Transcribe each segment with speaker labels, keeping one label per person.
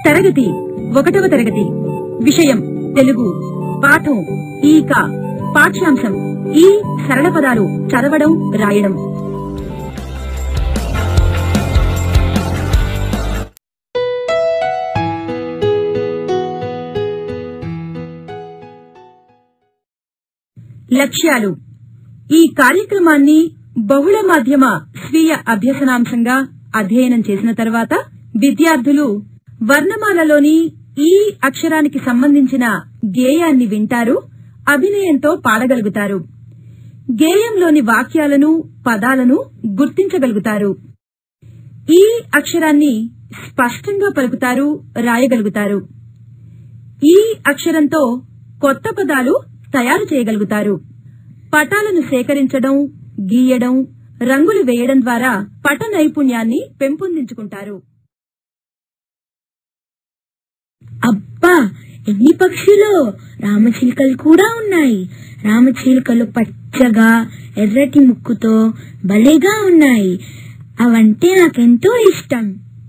Speaker 1: తరగతి ఒకటవ తరగతి విషయం తెలుగు పాఠం ఈక పాఠ్యాంశం ఈ సరళ పదాలు చదవడం రాయడం లక్ష్యాలు ఈ కార్యక్రమాన్ని బహుళ మాధ్యమ స్వీయ అభ్యసనాంశంగా అధ్యయనం చేసిన తర్వాత విద్యార్థులు వర్ణమాలలోని ఈ అక్షరానికి సంబంధించిన గేయాన్ని వింటారు అభినయంతో పాడగలుగుతారు గేయంలోని వాక్యాలను పదాలను గుర్తించగలుగుతారు ఈ అక్షరాన్ని స్పష్టంగా పలుకుతారు రాయగలుగుతారు ఈ అక్షరంతో కొత్త పదాలు తయారు చేయగలుగుతారు పటాలను సేకరించడం గీయడం రంగులు వేయడం ద్వారా పట నైపుణ్యాన్ని పెంపొందించుకుంటారు
Speaker 2: అబ్బా ఎన్ని పక్షులు రామచిలుకలు కూడా ఉన్నాయి రామచిలుకలు పచ్చగా ఎర్రటి ముక్కుతో భలేగా ఉన్నాయి అవంటే నాకెంతో ఇష్టం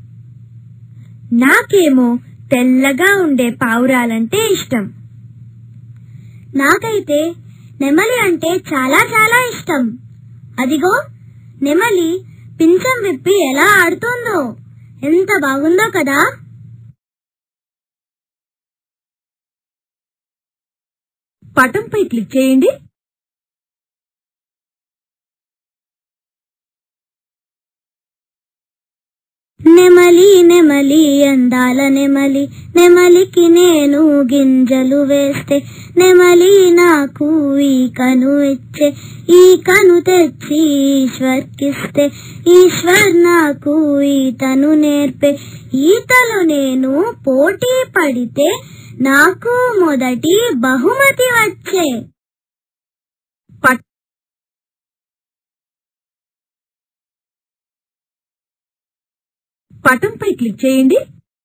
Speaker 2: నాకేమో తెల్లగా ఉండే పావురాలంటే ఇష్టం నాకైతే నెమలి అంటే చాలా చాలా ఇష్టం అదిగో నెమలి పింఛం విప్పి ఎలా ఆడుతోందో ఎంత బాగుందో కదా
Speaker 1: పటంపై క్లిక్ చేయండి
Speaker 2: నెమలి నెమలి అందాల నెమలి నెమలికి నేను గింజలు వేస్తే నెమలి నాకు ఈ కను ఇచ్చే ఈ కను తెచ్చి ఈశ్వర్కిస్తే ఈశ్వర్ నాకు ఈతను నేర్పే ఈతలో నేను పోటీ పడితే నాకు మొదటి బహుమతి వచ్చే
Speaker 1: పట్ పటంపై క్లిక్ చేయండి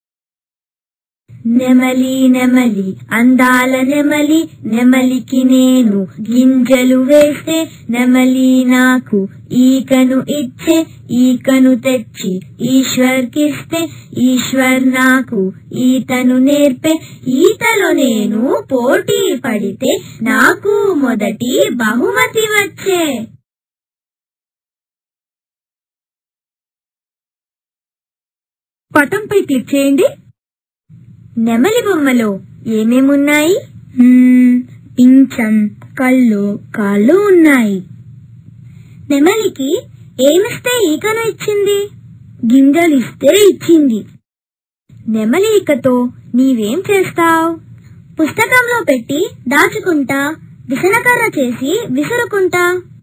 Speaker 2: నెమలి నెమలి అందాల నెమలి నెమలికి నేను గింజలు వేస్తే నెమలి నాకు ఈకను ఇచ్చే ఈకను తెచ్చి ఈశ్వర్కిస్తే ఈశ్వర్ నాకు ఈతను నేర్పే ఈతలో నేను పోటీ పడితే నాకు మొదటి బహుమతి వచ్చే
Speaker 1: పటంపై క్లిక్ చేయండి
Speaker 2: నెమలి బొమ్మలో ఏమేమున్నాయి మ్మ్, పింఛం కళ్ళు కాళ్ళు ఉన్నాయి నెమలికి ఏమిస్తే ఈకను ఇచ్చింది గింజలిస్తే ఇచ్చింది నెమలి ఈకతో నీవేం చేస్తావ్ పుస్తకంలో పెట్టి దాచుకుంటా విసనకర్ర చేసి విసురుకుంటా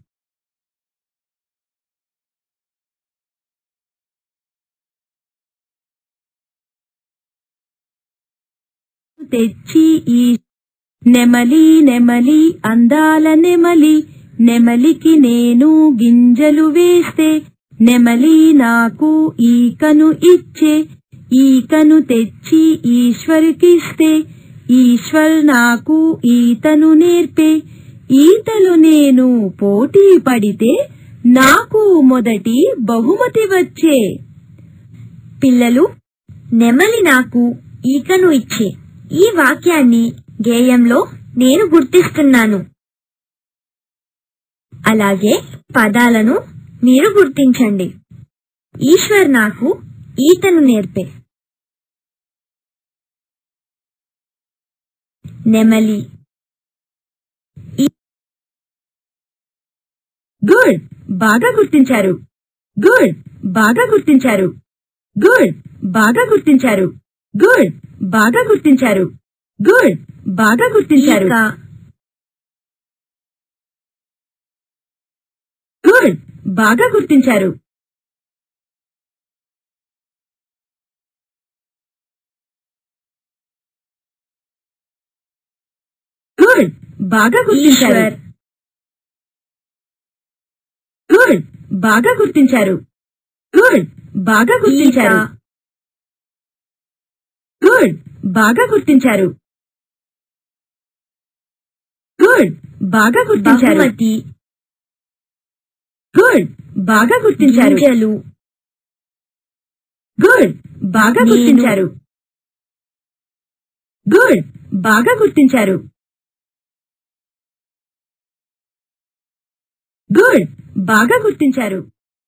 Speaker 1: తెచ్చి ఈ నెమలి నెమలి అందాల నెమలి నెమలికి నేను గింజలు వేస్తే నెమలి నాకు ఈకను ఇచ్చే ఈకను తెచ్చి ఈశ్వరుకిస్తే ఈశ్వర్ నాకు ఈతను నేర్పే ఈతలు నేను పోటీ పడితే నాకు మొదటి బహుమతి వచ్చే
Speaker 2: పిల్లలు నెమలి నాకు ఈకను ఇచ్చే ఈ వాక్యాన్ని గేయంలో నేను గుర్తిస్తున్నాను అలాగే పదాలను మీరు గుర్తించండి ఈశ్వర్ నాకు ఈతను నేర్పే నెమలి
Speaker 1: గుడ్ బాగా గుర్తించారు గుడ్ బాగా గుర్తించారు గుడ్ బాగా గుర్తించారు గుడ్ బాగా గుర్తించారు గుడ్ బాగా గుర్తించారు
Speaker 2: ఈక,
Speaker 1: గుడ్ బాగా గుర్తించారు గుడ్ బాగా గుర్తించారు
Speaker 2: ఈశ్వర్
Speaker 1: గుడ్ బాగా గుర్తించారు గుడ్ బాగా గుర్తించారు
Speaker 2: ఈక,
Speaker 1: గుడ్ బాగా గుర్తించారు గుడ్ బాగా గుర్తించారు
Speaker 2: బహుమతి
Speaker 1: గుడ్ బాగా గుర్తించారు
Speaker 2: గింజలు
Speaker 1: గుడ్ బాగా
Speaker 2: నేను.
Speaker 1: గుర్తించారు గుడ్ బాగా గుర్తించారు గుడ్ బాగా గుర్తించారు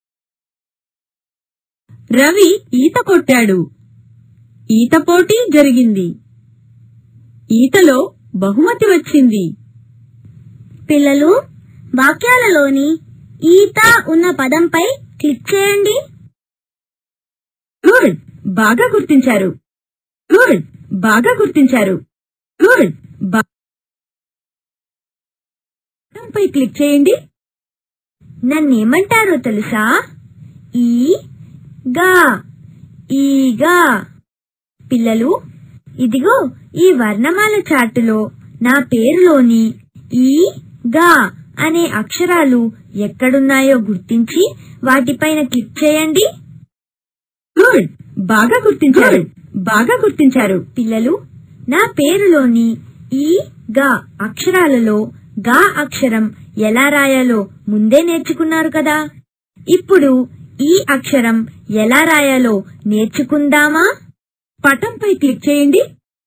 Speaker 1: రవి ఈత కొట్టాడు ఈత పోటీ జరిగింది ఈతలో బహుమతి వచ్చింది
Speaker 2: పిల్లలు వాక్యాలలోని ఈత ఉన్న పదంపై క్లిక్ చేయండి
Speaker 1: గుడ్ బాగా గుర్తించారు గుడ్ బాగా గుర్తించారు గుడ్ పై క్లిక్ చేయండి నన్నేమంటారో తెలుసా ఈ గా ఈగా పిల్లలు ఇదిగో ఈ వర్ణమాల చార్టులో నా పేరులోని ఈ గా అనే అక్షరాలు ఎక్కడున్నాయో గుర్తించి వాటిపైన క్లిక్ చేయండి గుడ్ బాగా గుర్తించారు బాగా గుర్తించారు పిల్లలు నా పేరులోని ఈ గా అక్షరాలలో గా అక్షరం ఎలా రాయాలో ముందే నేర్చుకున్నారు కదా ఇప్పుడు ఈ అక్షరం ఎలా రాయాలో నేర్చుకుందామా పటంపై క్లిక్ చేయండి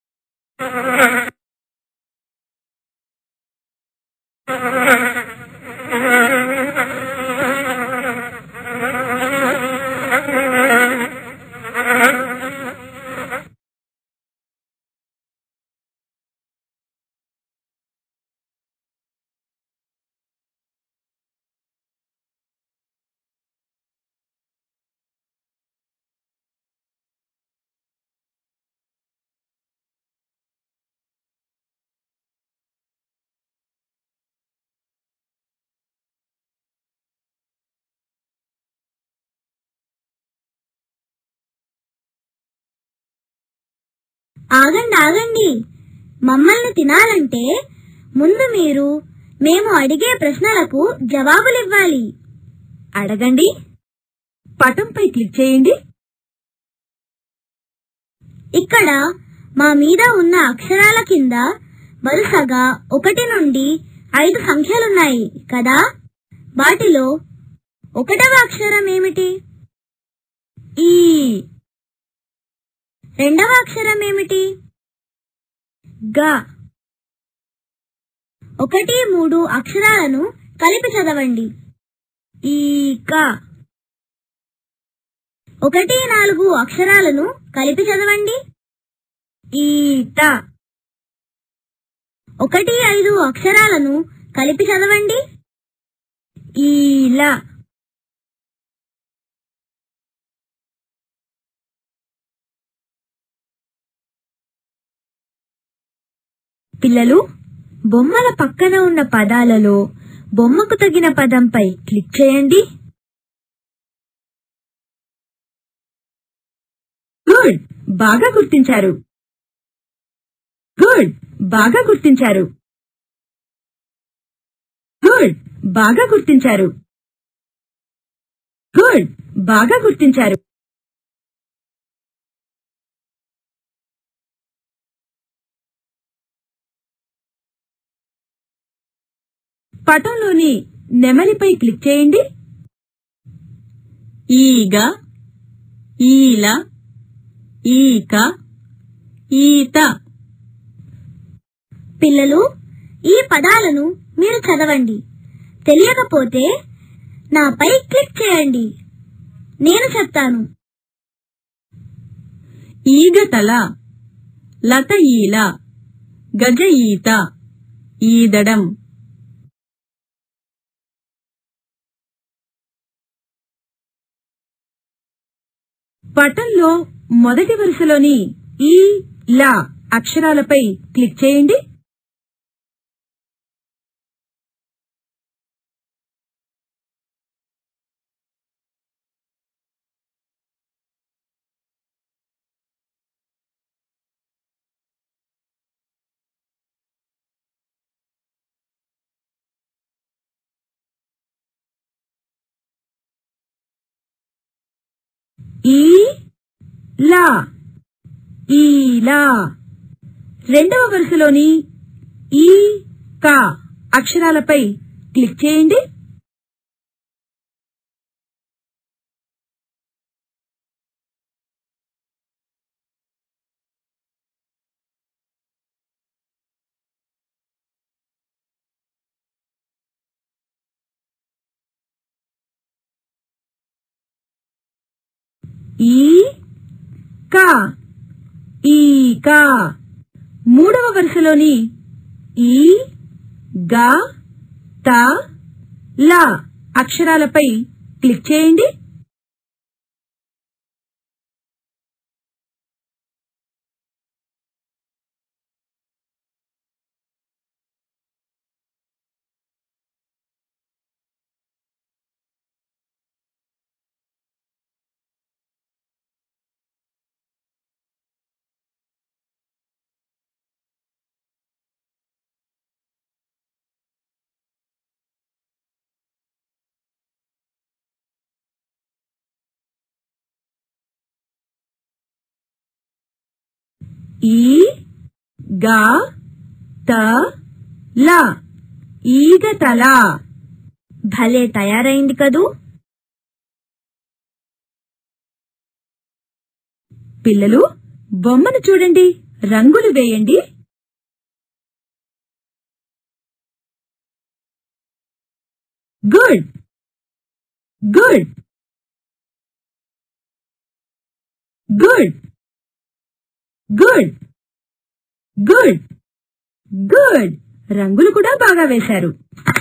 Speaker 2: ఆగండి ఆగండి మమ్మల్ని తినాలంటే ముందు మీరు మేము అడిగే ప్రశ్నలకు జవాబులివ్వాలి
Speaker 1: అడగండి పటంపై క్లిక్ చేయండి
Speaker 2: ఇక్కడ మా మీద ఉన్న అక్షరాల కింద వరుసగా ఒకటి నుండి ఐదు సంఖ్యలున్నాయి కదా వాటిలో ఒకటవ అక్షరం ఏమిటి ఈ రెండవ అక్షరం ఏమిటి గ ఒకటి మూడు అక్షరాలను కలిపి చదవండి ఈక ఒకటి నాలుగు అక్షరాలను కలిపి చదవండి ఈత ఒకటి ఐదు అక్షరాలను కలిపి చదవండి ఈల
Speaker 1: పిల్లలు బొమ్మల పక్కన ఉన్న పదాలలో బొమ్మకు తగిన పదంపై క్లిక్ చేయండి గుడ్ బాగా గుర్తించారు గుడ్ బాగా గుర్తించారు గుడ్ బాగా గుర్తించారు గుడ్ బాగా గుర్తించారు పటంలోని నెమలిపై క్లిక్ చేయండి ఈగ ఈల ఈక ఈత
Speaker 2: పిల్లలు ఈ పదాలను మీరు చదవండి తెలియకపోతే నాపై క్లిక్ చేయండి నేను చెప్తాను
Speaker 1: ఈగ తల లత ఈల గజ ఈత ఈదడం పటంలో మొదటి వరుసలోని ఈ లా అక్షరాలపై క్లిక్ చేయండి ఈ లా ఈలా రెండవ వరుసలోని ఈ కా అక్షరాలపై క్లిక్ చేయండి ఈ కా ఈ కా మూడవ వరుసలోని ఈ గా త లా అక్షరాలపై క్లిక్ చేయండి ఈ గా త లా ఈగ తల
Speaker 2: భలే తయారైంది కదూ
Speaker 1: పిల్లలు బొమ్మను చూడండి రంగులు వేయండి good good good good good good రంగులు కూడా బాగా వేశారు